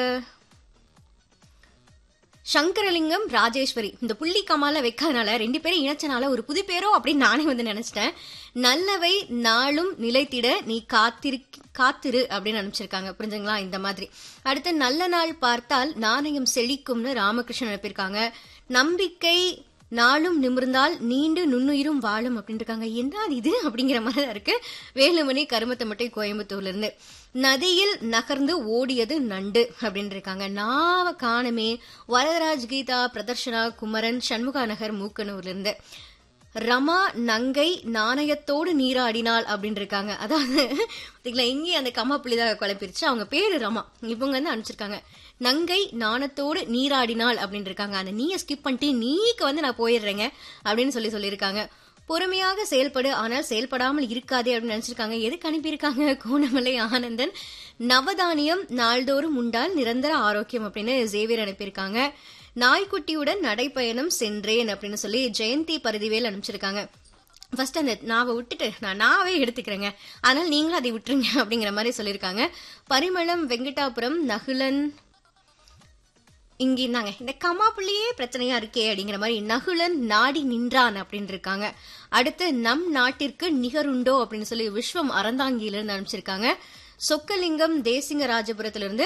சங்கரலிங்கம் ராஜேஸ்வரி இந்த புள்ளி கமால வைக்காதனால ரெண்டு பேரும் இணைச்சனால ஒரு புது பேரோ அப்படின்னு நானே வந்து நினைச்சிட்டேன் நல்லவை நாளும் நிலைத்திட நீ காத்திரு காத்திரு அப்படின்னு அனுப்பிச்சிருக்காங்க புரிஞ்சுங்களா இந்த மாதிரி அடுத்து நல்ல நாள் பார்த்தால் நாணயம் செழிக்கும்னு ராமகிருஷ்ணன் அனுப்பியிருக்காங்க நம்பிக்கை நாளும் நிமிர்ந்தால் நீண்டு நுண்ணுயிரும் வாழும் அப்படின்னு இருக்காங்க என்ன இது அப்படிங்கிற மாதிரி தான் இருக்கு வேலுமணி கருமத்தமட்டை கோயம்புத்தூர்ல இருந்து நதியில் நகர்ந்து ஓடியது நண்டு அப்படின்னு இருக்காங்க நாவ காணமே வரதராஜ் கீதா பிரதர்ஷனா குமரன் சண்முகா நகர் மூக்கனூர்ல இருந்து ரமா நங்கை நாணயத்தோடு நீராடினாள் அப்படின்னு இருக்காங்க அதாவது பாத்தீங்களா இங்கேயும் அந்த கம்மா புள்ளிதாக குழப்பிருச்சு அவங்க பேரு ரமா இவங்க வந்து அனுப்பிச்சிருக்காங்க நங்கை நாணத்தோடு நீராடினாள் அப்படின்னு இருக்காங்க அந்த நீயை ஸ்கிப் பண்ணிட்டு நீக்கு வந்து நான் போயிடுறேங்க அப்படின்னு சொல்லி சொல்லியிருக்காங்க பொறுமையாக செயல்படு ஆனால் செயல்படாமல் இருக்காதே அப்படின்னு நினைச்சிருக்காங்க எதுக்கு அனுப்பியிருக்காங்க கோணமலை ஆனந்தன் நவதானியம் நாள்தோறும் உண்டால் நிரந்தர ஆரோக்கியம் அப்படின்னு ஜேவியர் அனுப்பியிருக்காங்க நாய்க்குட்டியுடன் நடைப்பயணம் சென்றேன் அப்படின்னு சொல்லி ஜெயந்தி பரிதிவேல் அனுப்பிச்சிருக்காங்க ஃபர்ஸ்ட் அந்த நாவை விட்டுட்டு நான் நாவே எடுத்துக்கிறேங்க அதனால நீங்களும் அதை விட்டுருங்க அப்படிங்கிற மாதிரி சொல்லியிருக்காங்க பரிமளம் வெங்கடாபுரம் நகுலன் இங்க இருந்தாங்க இந்த கமாப்புள்ளியே பிரச்சனையா இருக்கே அப்படிங்கிற மாதிரி நகுலன் நாடி நின்றான் அப்படின்னு இருக்காங்க அடுத்து நம் நாட்டிற்கு நிகருண்டோ அப்படின்னு சொல்லி விஸ்வம் அறந்தாங்கியில இருந்து அனுப்பிச்சிருக்காங்க சொக்கலிங்கம் தேசிங்க ராஜபுரத்திலிருந்து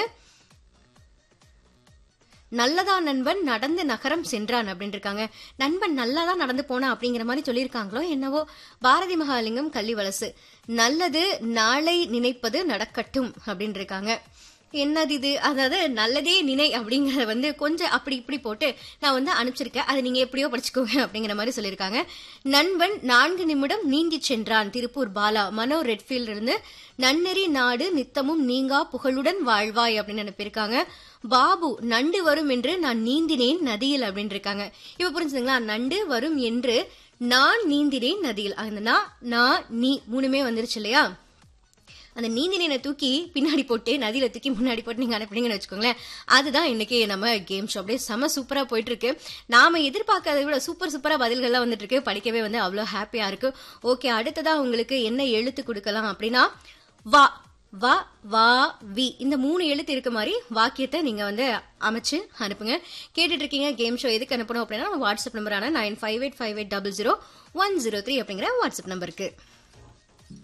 நல்லதா நண்பன் நடந்து நகரம் சென்றான் அப்படின்னு இருக்காங்க நண்பன் நல்லாதான் தான் நடந்து போனா அப்படிங்கிற மாதிரி சொல்லியிருக்காங்களோ என்னவோ பாரதி மகாலிங்கம் கள்ளிவலசு நல்லது நாளை நினைப்பது நடக்கட்டும் அப்படின்னு இருக்காங்க என்னது இது அதாவது நல்லதே நினை அப்படிங்கறத வந்து கொஞ்சம் அப்படி இப்படி போட்டு நான் வந்து அனுப்பிச்சிருக்கேன் அதை நீங்க எப்படியோ படிச்சுக்கோங்க அப்படிங்கிற மாதிரி சொல்லியிருக்காங்க நண்பன் நான்கு நிமிடம் நீந்தி சென்றான் திருப்பூர் பாலா மனோ ரெட்ஃபீல்ட் இருந்து நன்னெறி நாடு நித்தமும் நீங்கா புகழுடன் வாழ்வாய் அப்படின்னு அனுப்பியிருக்காங்க பாபு நண்டு வரும் என்று நான் நீந்தினேன் நதியில் அப்படின்னு இருக்காங்க இப்ப புரிஞ்சுதுங்களா நண்டு வரும் என்று நான் நீந்தினேன் நதியில் அந்த நான் நான் நீ மூணுமே வந்துருச்சு இல்லையா அந்த நீந்தினை தூக்கி பின்னாடி போட்டு நதியில தூக்கி முன்னாடி போட்டு நீங்க அனுப்புனீங்கன்னு வச்சுக்கோங்களேன் அதுதான் இன்னைக்கு நம்ம கேம் ஷோ அப்படியே செம சூப்பரா போயிட்டு இருக்கு நாம எதிர்பார்க்காத விட சூப்பர் சூப்பரா பதில்கள்லாம் வந்துட்டு இருக்கு படிக்கவே வந்து அவ்வளோ ஹாப்பியா இருக்கு ஓகே அடுத்ததா உங்களுக்கு என்ன எழுத்து கொடுக்கலாம் அப்படின்னா வா வா வா வி இந்த மூணு எழுத்து இருக்க மாதிரி வாக்கியத்தை நீங்க வந்து அமைச்சு அனுப்புங்க கேட்டுட்டு இருக்கீங்க கேம் ஷோ எதுக்கு அனுப்பணும் அப்படின்னா வாட்ஸ்அப் நம்பரான nine five eight five eight double zero one zero three அப்படிங்கிற வாட்ஸ்அப் நம்பருக்கு